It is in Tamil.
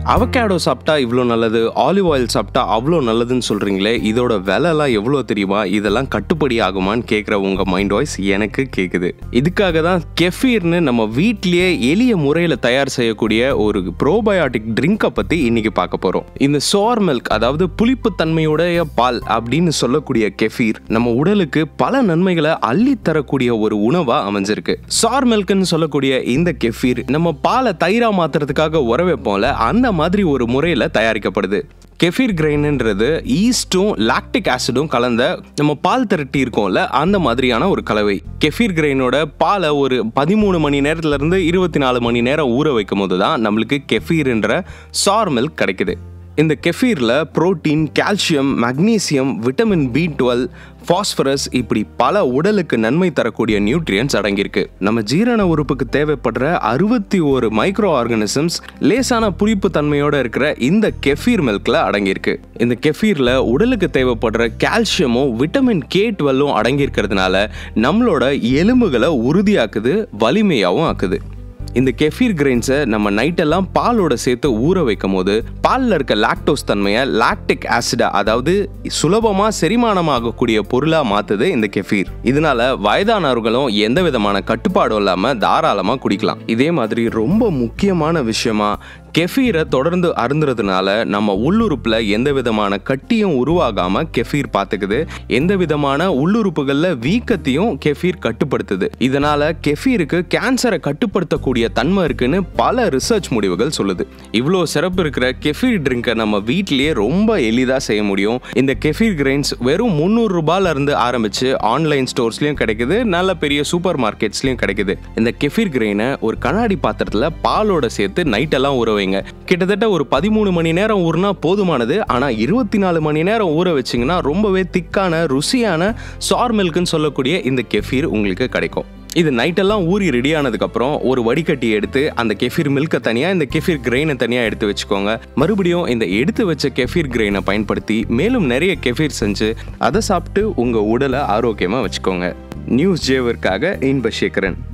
அவகேடோ சாப்பிட்டா இவ்வளோ நல்லது ஆலிவ் ஆயில் சாப்பிட்டா அவ்வளோ நல்லதுன்னு சொல்கிறீங்களே இதோட விலைலாம் எவ்வளோ தெரியுமா இதெல்லாம் கட்டுப்படி ஆகுமான்னு கேட்குற உங்கள் மைண்ட் வாய்ஸ் எனக்கு கேட்குது இதுக்காக தான் கெஃபீர்னு நம்ம வீட்லேயே எளிய முறையில் தயார் செய்யக்கூடிய ஒரு ப்ரோபயோட்டிக் ட்ரிங்கை பற்றி இன்னைக்கு பார்க்க போகிறோம் இந்த சோர் மில்க் அதாவது புளிப்பு தன்மையுடைய பால் அப்படின்னு சொல்லக்கூடிய கெஃபீர் நம்ம உடலுக்கு பல நன்மைகளை அள்ளி தரக்கூடிய ஒரு உணவா அமைஞ்சிருக்கு சார் மில்க்னு சொல்லக்கூடிய இந்த கெஃபீர் நம்ம பாலை தயிரா மாத்துறதுக்காக உர வைப்போம்ல அந்த மாதிரி ஒரு முறையில் தயாரிக்கப்படுது கெஃபீர் கிரைன்ன்றது ஈஸ்டும் லாக்டிக் ஆசிடும் கலந்த நம்ம பால் திரட்டி இருக்கோம்ல அந்த மாதிரியான ஒரு கலவை கெஃபீர் கிரைனோட பாலை ஒரு பதிமூணு மணி நேரத்துல இருந்து இருபத்தி நாலு மணி நேரம் ஊற வைக்கும் போது தான் நம்மளுக்கு கெஃபீர்ன்ற சார் மில்க் கிடைக்குது இந்த கெஃபீரில் protein calcium magnesium vitamin B twelve phosphorus இப்படி பல உடலுக்கு நன்மை தரக்கூடிய நியூட்ரியன்ஸ் அடங்கியிருக்கு நம்ம ஜீரண உறுப்புக்கு தேவைப்படுற அறுபத்தி ஒரு மைக்ரோ ஆர்கானிசம்ஸ் லேசான புளிப்பு தன்மையோட இருக்கிற இந்த கெஃபீர் மில்க்ல அடங்கியிருக்கு இந்த கெஃபீர்ல உடலுக்கு தேவைப்படுற கால்சியமும் விட்டமின் கே டுவெல்லும் அடங்கியிருக்கிறதுனால நம்மளோட எலும்புகளை உறுதியாக்குது வலிமையாகவும் ஆக்குது இந்த கெஃபீர் கிரெயின்ஸை நம்ம நைட்டெல்லாம் பாலோட சேர்த்து ஊற வைக்கும் போது பாலில் இருக்க லாக்டோஸ் தன்மையை லாக்டிக் ஆசிடா அதாவது சுலபமாக செரிமானமாகக்கூடிய பொருளாக மாற்றுது இந்த கெஃபீர் இதனால வயதானவர்களும் எந்த விதமான கட்டுப்பாடும் இல்லாமல் தாராளமாக குடிக்கலாம் இதே மாதிரி ரொம்ப முக்கியமான விஷயமா கெஃபீரை தொடர்ந்து அருந்துறதுனால நம்ம உள்ளுறுப்பில் எந்த விதமான கட்டியும் உருவாகாமல் கெஃபீர் பார்த்துக்குது எந்த விதமான உள்ளுறுப்புகளில் வீக்கத்தையும் கெஃபீர் கட்டுப்படுத்துது இதனால கெஃபீருக்கு கேன்சரை கட்டுப்படுத்தக்கூடிய தன்மை இருக்குன்னு பல ரிசர்ச் முடிவுகள் சொல்லுது இவ்வளோ சிறப்பு இருக்கிற கெஃபீர் ட்ரிங்கை நம்ம வீட்டிலேயே ரொம்ப எளிதாக செய்ய முடியும் இந்த கெஃபீர் கிரைன்ஸ் வெறும் முந்நூறு ரூபாயில இருந்து ஆரம்பிச்சு ஆன்லைன் ஸ்டோர்ஸ்லயும் கிடைக்குது நல்ல பெரிய சூப்பர் மார்க்கெட்ஸ்லயும் கிடைக்குது இந்த கெஃபீர் கிரெயினை ஒரு கண்ணாடி பாத்திரத்தில் பாலோட சேர்த்து நைட்டெல்லாம் ஊற வைங்க கிட்டத்தட்ட ஒரு பதிமூணு மணி நேரம் ஊறினா போதுமானது ஆனால் இருபத்தி நாலு மணி நேரம் ஊற வச்சிங்கன்னா ரொம்பவே திக்கான ருசியான சார் மில்க்னு சொல்லக்கூடிய இந்த கெஃபீர் உங்களுக்கு கிடைக்கும் இது நைட்டெல்லாம் ஊறி ரெடி ஆனதுக்கப்புறம் ஒரு வடிகட்டி எடுத்து அந்த கெஃபீர் மில்கை தனியாக இந்த கெஃபீர் கிரெயினை தனியாக எடுத்து வச்சுக்கோங்க மறுபடியும் இந்த எடுத்து வச்ச கெஃபீர் கிரெயினை பயன்படுத்தி மேலும் நிறைய கெஃபீர் செஞ்சு அதை சாப்பிட்டு உங்கள் உடலை ஆரோக்கியமாக வச்சுக்கோங்க நியூஸ் ஜேவருக்காக இன்பசேகரன்